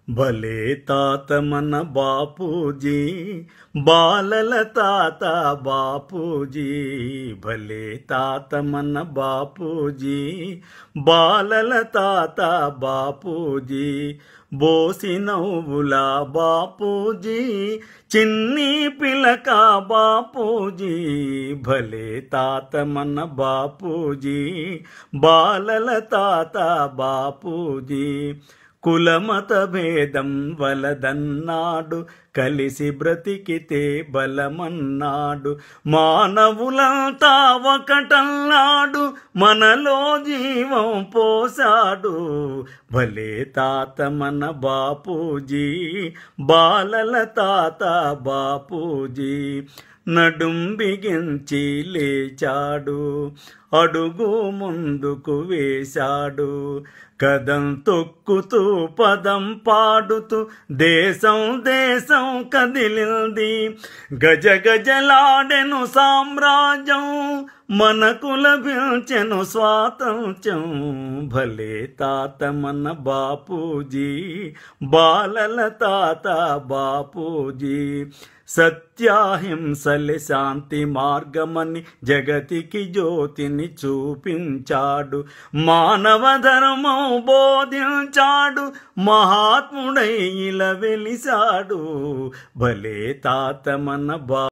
భలే తాత మన బాపూజీ బాలల తాత బాపూజీ భలే తాత మన బాపూజీ బాలల తాత బాపూజీ బోసి నవ్వుల బాపూజీ చిన్ని పిలక బాపూజీ భలే తాత మన బాపూజీ బాలల తాత బాపూజీ కులమత భేదం వలదన్నాడు కలిసి బ్రతికితే బలమన్నాడు మానవులంతా ఒకటన్నాడు మనలో జీవం పోసాడు భలే తాత మన బాపూజీ బాలల తాత బాపూజీ నడుం బిగించి లేచాడు అడుగు ముందుకు వేశాడు కదం తొక్కుతూ పదం పాడుతూ దేశం దేశం కదిలింది గజ గజలాడెను సామ్రాజ్యం మనకు లభించెను స్వాతంత్ర్యం భలే తాత మన బాపూజీ బాలల తాత బాపూజీ సత్యాహింసలే శాంతి మార్గమని జగతికి జ్యోతిని చూపించాడు మానవ ధర్మం బోధించాడు మహాత్ముడై ఇలా వెలిసాడు భలే తాత మన బా